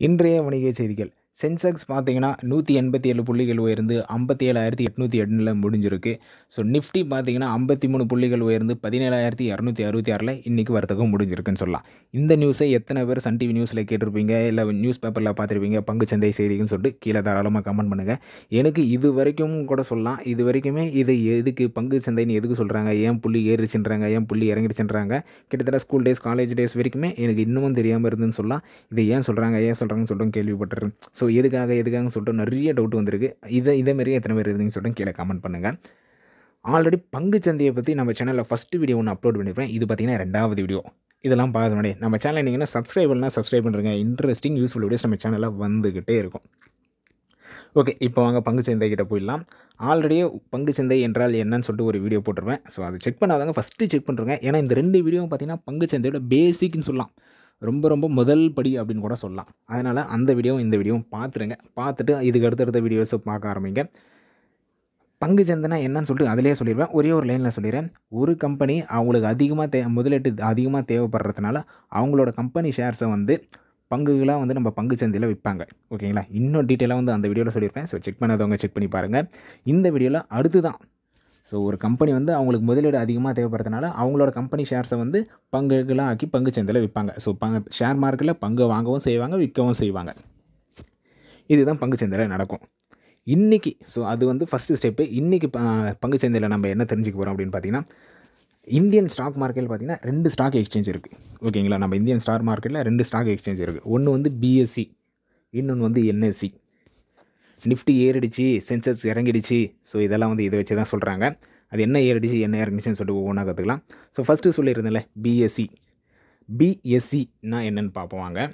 இன்றைய வணிக செய்திகள் சென்செக்ஸ் பார்த்தீங்கன்னா நூற்றி எண்பத்தி ஏழு புள்ளிகள் உயர்ந்து ஐம்பத்தி ஏழாயிரத்தி எட்நூற்றி எண்ணில் முடிஞ்சிருக்கு ஸோ நிஃப்டி பார்த்தீங்கன்னா ஐம்பத்தி மூணு புள்ளிகள் உயர்ந்து பதினேழாயிரத்தி இரநூத்தி அறுபத்தி ஆறில் இன்றைக்கி வர்த்தகம் முடிஞ்சிருக்குன்னு சொல்லலாம் இந்த நியூஸை எத்தனை பேர் சன் டிவி நியூஸில் கேட்டிருப்பீங்க இல்லை நியூஸ் பேப்பரில் பார்த்துருப்பீங்க பங்குச்சந்தை செய்திகள்னு சொல்லிட்டு கீழே தாராளமாக கமெண்ட் பண்ணுங்கள் எனக்கு இது வரைக்கும் கூட சொல்லலாம் இது வரைக்குமே இது எதுக்கு பங்கு சந்தைன்னு எதுக்கு சொல்கிறாங்க ஏன் புள்ளி ஏறிச்சுன்றாங்க ஏன் புள்ளி இறங்கிடுச்சுன்றாங்க கிட்டத்தட்ட ஸ்கூல் டேஸ் காலேஜ் டேஸ் வரைக்குமே எனக்கு இன்னமும் தெரியாமல் இருந்துன்னு சொல்லலாம் இதை ஏன் சொல்கிறாங்க ஏன் சொல்கிறாங்கன்னு சொல்லிட்டு கேள்விப்பட்டிருக்கேன் ஸோ எதுக்காக எதுக்காகன்னு சொல்லிட்டு நிறைய டவுட் வந்திருக்கு இதை இதே மாரி எத்தனை பேர் இருந்தீங்கன்னு சொல்லிட்டு கீழே கமெண்ட் பண்ணுங்கள் ஆல்ரெடி பங்கு சந்தையை பற்றி நம்ம சேனலில் ஃபஸ்ட்டு வீடியோ ஒன்று அப்லோட் பண்ணியிருப்பேன் இது பார்த்தீங்கன்னா ரெண்டாவது வீடியோ இதெல்லாம் பார்த்து முன்னாடி நம்ம சேனல் நீங்கள் சப்ஸ்கிரைப் பண்ணால் சப்ஸ்கிரைப் பண்ணுறேங்க இன்ட்ரெஸ்டிங் யூஸ்ஃபுல் வீடியோஸ் நம்ம சேனலில் வந்துக்கிட்டே இருக்கும் ஓகே இப்போ வாங்க பங்கு சந்தை கிட்ட போயிடலாம் ஆல்ரெடியே பங்கு சந்தை என்றால் என்னன்னு சொல்லிட்டு ஒரு வீடியோ போட்டிருப்பேன் ஸோ அதை செக் பண்ணாதாங்க ஃபஸ்ட்டு செக் பண்ணுறேங்க ஏன்னா இந்த ரெண்டு வீடியோவும் பார்த்தீங்கன்னா பங்கு சந்தையோட பேசிக்னு சொல்லலாம் ரொம்ப ரொம்ப முதல் படி அப்படின்னு கூட சொல்லலாம் அதனால் அந்த வீடியோவும் இந்த வீடியோவும் பார்த்துருங்க பார்த்துட்டு இதுக்கு அடுத்தடுத்த வீடியோஸை பார்க்க ஆரம்பிங்க பங்கு சந்தைனா என்னன்னு சொல்லிட்டு அதிலே சொல்லிடுவேன் ஒரே ஒரு லைனில் சொல்லிடுறேன் ஒரு கம்பெனி அவங்களுக்கு அதிகமாக தே முதலீட்டு அதிகமாக தேவைப்படுறதுனால அவங்களோட கம்பெனி ஷேர்ஸை வந்து பங்குகளாக வந்து நம்ம பங்கு சந்தையில் விற்பாங்க ஓகேங்களா இன்னும் டீட்டெயிலாக வந்து அந்த வீடியோவில் சொல்லியிருப்பேன் ஸோ செக் பண்ணாதவங்க செக் பண்ணி பாருங்கள் இந்த வீடியோவில் அடுத்து தான் ஸோ ஒரு கம்பெனி வந்து அவங்களுக்கு முதலீடு அதிகமாக தேவைப்படுறதுனால அவங்களோட கம்பெனி ஷேர்ஸை வந்து பங்குகளாக ஆக்கி பங்கு சந்தையில் விற்பாங்க ஸோ பங்கு ஷேர் மார்க்கெட்டில் பங்கு வாங்கவும் செய்வாங்க விற்கவும் செய்வாங்க இதுதான் பங்கு சந்தையில் நடக்கும் இன்றைக்கி ஸோ அது வந்து ஃபஸ்ட்டு ஸ்டெப்பு இன்றைக்கி பங்கு சந்தையில் நம்ம என்ன தெரிஞ்சுக்க போகிறோம் அப்படின்னு பார்த்தீங்கன்னா இந்தியன் ஸ்டாக் மார்க்கெட்டில் பார்த்தீங்கன்னா ரெண்டு ஸ்டாக் எக்ஸ்சேஞ்ச் இருக்குது ஓகேங்களா நம்ம இந்தியன் ஸ்டாக் மார்க்கெட்டில் ரெண்டு ஸ்டாக் எக்ஸ்சேஞ்ச் இருக்குது ஒன்று வந்து பிஎஸ்சி இன்னொன்று வந்து என்எஸ்சி நிஃப்டி ஏறிடுச்சு சென்சஸ் இறங்கிடுச்சு ஸோ இதெல்லாம் வந்து இதை வச்சு தான் சொல்கிறாங்க அது என்ன ஏறிடுச்சு என்ன இறங்கிடுச்சுன்னு சொல்லிட்டு ஒவ்வொன்றா கற்றுக்கலாம் ஸோ ஃபஸ்ட்டு சொல்லியிருந்தேன்ல பிஎஸ்சி பிஎஸ்சினா என்னென்னு பார்ப்போம் வாங்க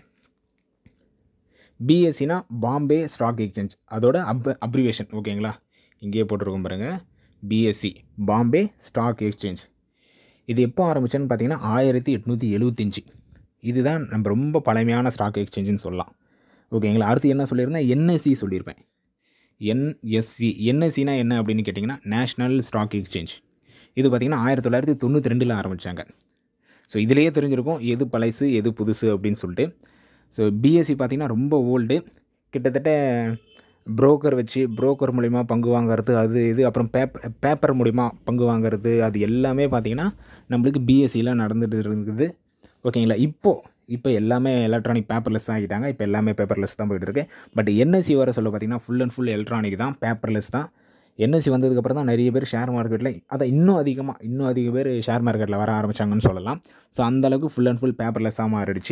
பிஎஸ்சினா பாம்பே ஸ்டாக் எக்ஸ்சேஞ்ச் அதோட அப் அப்ரிவேஷன் ஓகேங்களா இங்கேயே போட்டிருக்கோம் பாருங்கள் பிஎஸ்சி பாம்பே ஸ்டாக் எக்ஸ்சேஞ்ச் இது எப்போ ஆரம்பிச்சேன்னு பார்த்தீங்கன்னா ஆயிரத்தி எட்நூற்றி எழுபத்தஞ்சி இதுதான் நம்ம ரொம்ப பழமையான ஸ்டாக் எக்ஸ்சேஞ்சுன்னு சொல்லலாம் ஓகேங்களா அடுத்து என்ன சொல்லியிருந்தேன் என்எஸ்சி சொல்லியிருப்பேன் என்எஸ்சி என்எஸ்சினா என்ன அப்படின்னு கேட்டிங்கன்னா நேஷ்னல் ஸ்டாக் எக்ஸ்சேஞ்ச் இது பார்த்திங்கன்னா ஆயிரத்தி தொள்ளாயிரத்தி தொண்ணூற்றி ரெண்டில் ஆரம்பித்தாங்க ஸோ இதிலேயே தெரிஞ்சிருக்கும் எது பழசு எது புதுசு அப்படின்னு சொல்லிட்டு ஸோ பிஎஸ்சி பார்த்திங்கன்னா ரொம்ப ஓல்டு கிட்டத்தட்ட புரோக்கர் வச்சு புரோக்கர் மூலிமா பங்கு வாங்குறது அது இது அப்புறம் பேப்பர் பேப்பர் மூலிமா பங்கு வாங்குறது அது எல்லாமே பார்த்திங்கன்னா நம்மளுக்கு பிஎஸ்சியில் நடந்துட்டு இருக்குது ஓகேங்களா இப்போது இப்போ எல்லாமே எலக்ட்ரானிக் பேப்பர்லெஸ் ஆகிட்டாங்க இப்போ எல்லாமே பேப்பர்லெஸ் தான் போயிட்டு இருக்கு பட் என்எஸ்சி வர சொல்ல பார்த்திங்கன்னா ஃபுல் அண்ட் ஃபுல் எலக்ட்ரானிக் தான் பேப்பர்லெஸ் தான் என்எஸ்சி வந்ததுக்கப்புறம் தான் நிறைய பேர் ஷேர் மார்க்கெட்டில் அதை இன்னும் அதிகமாக இன்னும் அதிக பேர் ஷேர் மார்க்கெட்டில் வர ஆரம்பித்தாங்கன்னு சொல்லலாம் ஸோ அந்தளவுக்கு ஃபுல் அண்ட் ஃபுல் பேப்பர்லெஸ்ஸாக மாறிடுச்சு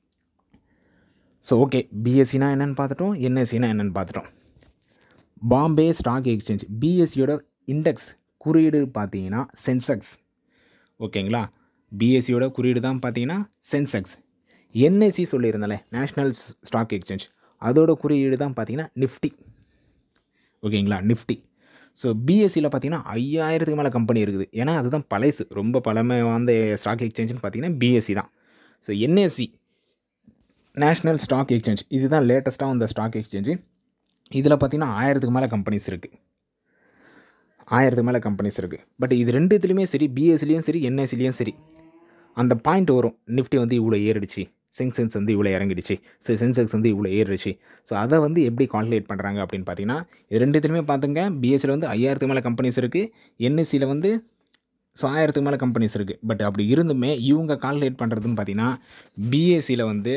ஸோ ஓகே பிஎஸ்சினா என்னென்னு பார்த்துட்டோம் என்எஸ்சினா என்னென்னு பார்த்துட்டோம் பாம்பே ஸ்டாக் எக்ஸ்சேஞ்ச் பிஎஸ்சியோட இண்டெக்ஸ் குறியீடு பார்த்தீங்கன்னா சென்செக்ஸ் ஓகேங்களா பிஎஸ்சியோட குறியீடு தான் பார்த்தீங்கன்னா சென்செக்ஸ் என்எஸ்சி சொல்லியிருந்தாலே நேஷ்னல் ஸ்டாக் எக்ஸ்சேஞ்ச் அதோட குறியீடு தான் பார்த்தீங்கன்னா நிஃப்டி ஓகேங்களா நிஃப்டி ஸோ பிஎஸ்சியில் பார்த்தீங்கன்னா ஐயாயிரத்துக்கு மேலே கம்பெனி இருக்குது ஏன்னா அதுதான் பழசு ரொம்ப பழமை வாய்ந்த ஸ்டாக் எக்ஸ்சேஞ்சுன்னு பார்த்தீங்கன்னா பிஎஸ்சி தான் so NSE national stock exchange இதுதான் லேட்டஸ்ட்டாக வந்த ஸ்டாக் எக்ஸ்சேஞ்சு இதில் பார்த்தீங்கன்னா ஆயிரத்துக்கு மேலே கம்பெனிஸ் இருக்குது ஆயிரத்துக்கு மேலே கம்பெனிஸ் இருக்குது பட் இது ரெண்டுத்துலேயுமே சரி பிஎஸ்சிலையும் சரி என்எஸ்சிலையும் சரி அந்த பாயிண்ட் வரும் நிஃப்டி வந்து இவ்வளோ ஏறிடுச்சு சென்செக்ஸ் வந்து இவ்வளோ இறங்கிடுச்சு ஸோ சென்செக்ஸ் வந்து இவ்வளோ ஏறிடுச்சு ஸோ அதை வந்து எப்படி கால்குலேட் பண்ணுறாங்க அப்படின்னு பார்த்தீங்கன்னா இது ரெண்டுத்துலையுமே பார்த்துங்க பிஎஸ்சியில் வந்து ஐயாயிரத்துக்கு மேலே கம்பெனிஸ் இருக்குது என்எஸ்சியில் வந்து ஸோ ஆயிரத்துக்கு மேலே கம்பெனிஸ் இருக்குது பட் அப்படி இருந்துமே இவங்க கால்குலேட் பண்ணுறதுன்னு பார்த்தீங்கன்னா பிஎஸ்சியில் வந்து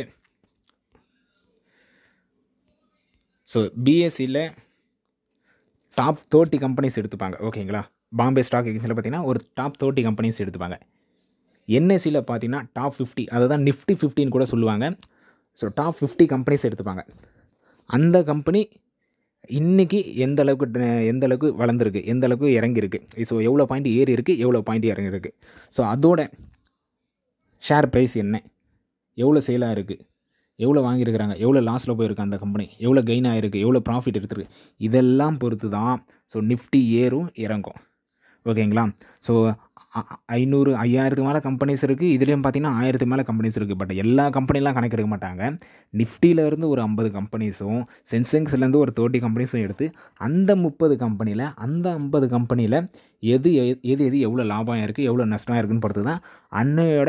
ஸோ பிஎஸ்சியில் டாப் தேர்ட்டி கம்பெனிஸ் எடுத்துப்பாங்க ஓகேங்களா பாம்பே ஸ்டாக் எக்ஸ்சேஞ்சில் பார்த்தீங்கன்னா ஒரு டாப் தேர்ட்டி கம்பெனிஸ் எடுத்துப்பாங்க என்எஸ்சியில் பார்த்தீங்கன்னா டாப் ஃபிஃப்டி அதை தான் நிஃப்டி ஃபிஃப்டின்னு கூட சொல்லுவாங்க ஸோ டாப் ஃபிஃப்டி கம்பெனிஸ் எடுத்துப்பாங்க அந்த கம்பெனி இன்றைக்கி எந்த அளவுக்கு எந்த அளவுக்கு வளர்ந்துருக்கு எந்த அளவுக்கு இறங்கியிருக்கு ஸோ எவ்வளோ பாயிண்ட் ஏறி இருக்குது எவ்வளோ பாயிண்ட் இறங்கியிருக்கு ஸோ அதோட ஷேர் ப்ரைஸ் என்ன எவ்வளோ சேலாக இருக்குது எவ்வளோ வாங்கியிருக்கிறாங்க எவ்வளோ லாஸில் போயிருக்கு அந்த கம்பெனி எவ்வளோ கெயின் ஆகிருக்கு எவ்வளோ ப்ராஃபிட் எடுத்துருக்கு இதெல்லாம் பொறுத்து தான் ஸோ நிஃப்டி ஏறும் இறங்கும் ஓகேங்களா ஸோ ஐநூறு ஐயாயிரத்துக்கு மேலே கம்பெனிஸ் இருக்குது இதுலேயும் பார்த்தீங்கன்னா ஆயிரத்துக்கு மேலே கம்பெனிஸ் இருக்குது பட் எல்லா கம்பெனிலாம் கணக்கெடுக்க மாட்டாங்க நிஃப்டியிலேருந்து ஒரு ஐம்பது கம்பெனிஸும் சென்செக்ஸ்லேருந்து ஒரு தேர்ட்டி கம்பெனிஸும் எடுத்து அந்த முப்பது கம்பெனியில் அந்த ஐம்பது கம்பெனியில் எது எது எது எவ்வளோ லாபம் இருக்குது எவ்வளோ நஷ்டம் இருக்குன்னு பொறுத்து தான் அன்னையோட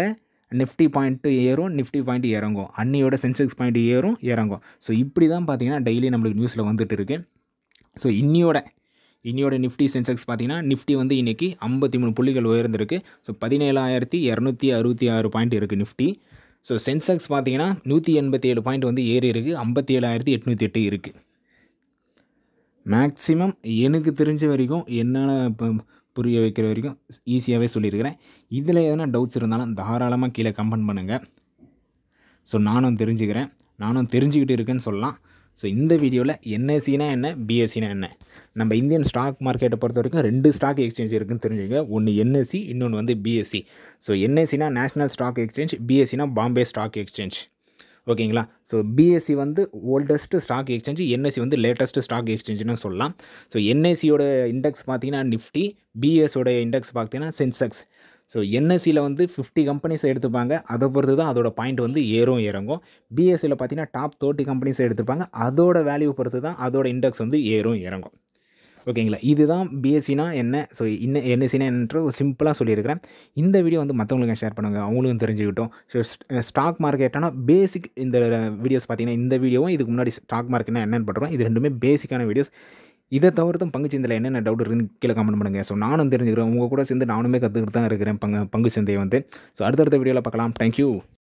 நிஃப்டி பாயிண்ட்டு ஏறும் நிஃப்டி பாயிண்ட் இறங்கும் அன்னியோட சென்செக்ஸ் பாயிண்ட் ஏறும் இறங்கும் ஸோ இப்படி தான் பார்த்தீங்கன்னா டெய்லி நம்மளுக்கு நியூஸில் வந்துட்டு இருக்கு ஸோ இன்னியோட இன்னியோட நிஃப்டி சென்செக்ஸ் பார்த்தீங்கன்னா நிஃப்டி வந்து இன்றைக்கி ஐம்பத்தி மூணு புள்ளிகள் உயர்ந்திருக்கு ஸோ பதினேழாயிரத்தி இரநூத்தி அறுபத்தி ஆறு பாயிண்ட் இருக்குது நிஃப்டி ஸோ சென்செக்ஸ் பார்த்தீங்கன்னா நூற்றி எண்பத்தி ஏழு பாயிண்ட் வந்து ஏறி இருக்குது ஐம்பத்தி ஏழாயிரத்தி எட்நூற்றி எட்டு இருக்குது மேக்ஸிமம் எனக்கு தெரிஞ்ச வரைக்கும் என்னால் இப்போ புரிய வைக்கிற வரைக்கும் ஈஸியாகவே சொல்லியிருக்கிறேன் இதில் எதனா டவுட்ஸ் இருந்தாலும் தாராளமாக கீழே கமெண்ட் பண்ணுங்கள் ஸோ நானும் தெரிஞ்சுக்கிறேன் நானும் தெரிஞ்சுக்கிட்டு இருக்கேன்னு சொல்லலாம் ஸோ இந்த வீடியோவில் என்எஸ்சினா என்ன பிஎஸ்சினா என்ன நம்ம இந்தியன் ஸ்டாக் மார்க்கெட்டை பொறுத்த வரைக்கும் ரெண்டு ஸ்டாக் எக்ஸ்சேஞ்ச் இருக்குன்னு தெரிஞ்சுங்க ஒன்று என்எஸ்சி இன்னொன்று வந்து பிஎஸ்சி ஸோ என்எஸ்சினா நேஷ்னல் ஸ்டாக் எக்ஸ்சேஞ்ச் பிஎஸ்சினா பாம்பே ஸ்டாக் எக்ஸ்சேஞ்ச் ஓகேங்களா ஸோ பிஎஸ்சி வந்து ஓல்டஸ்ட் ஸ்டாக் எக்ஸ்சேஞ்ச் என்எஸ்சி வந்து லேட்டஸ்ட் ஸ்டாக் எக்ஸ்சேஞ்சுன்னு சொல்லலாம் ஸோ என்எஸ்சியோட இண்டெக்ஸ் பார்த்தீங்கன்னா நிஃப்டி பிஎஸோட இண்டெக்ஸ் பார்த்தீங்கன்னா சென்செக்ஸ் ஸோ என்எஸ்சியில் வந்து ஃபிஃப்டி கம்பெனிஸ் எடுத்துப்பாங்க அதை பொறுத்து தான் அதோட பாயிண்ட் வந்து ஏறும் இறங்கும் பிஎஸ்சியில் பார்த்தீங்கன்னா டாப் தேர்ட்டி கம்பெனிஸ் எடுத்துப்பாங்க அதோட வேல்யூ பொறுத்து தான் அதோட இண்டெக்ஸ் வந்து ஏறும் இறங்கும் ஓகேங்களா இதுதான் பிஎஸ்சினா என்ன ஸோ இன்ன என்எஸ்சினா என்ற ஒரு சிம்பிளாக சொல்லியிருக்கிறேன் இந்த வீடியோ வந்து மற்றவங்களுக்கு ஷேர் பண்ணுங்கள் அவங்களும் தெரிஞ்சுக்கிட்டோம் ஸோ ஸ்டாக் மார்க்கெட்டான பேசிக் இந்த வீடியோஸ் பார்த்தீங்கன்னா இந்த வீடியோவும் இதுக்கு முன்னாடி ஸ்டாக் மார்க்கெட்னா என்னென்னு பண்ணுறோம் இது ரெண்டுமே பேசிக்கான வீடியோஸ் இதை தவிர்த்தும் பங்கு சந்தையில் என்னென்ன டவுட் இருக்குன்னு கீழே கமெண்ட் பண்ணுங்கள் ஸோ நானும் தெரிஞ்சுக்கிறேன் உங்கள் கூட சேர்ந்து நானுமே கற்றுக்கிட்டு தான் இருக்கிறேன் பங்கு பங்கு சந்தையை வந்து ஸோ அடுத்தடுத்த வீடியோவில் பார்க்கலாம் தேங்க்யூ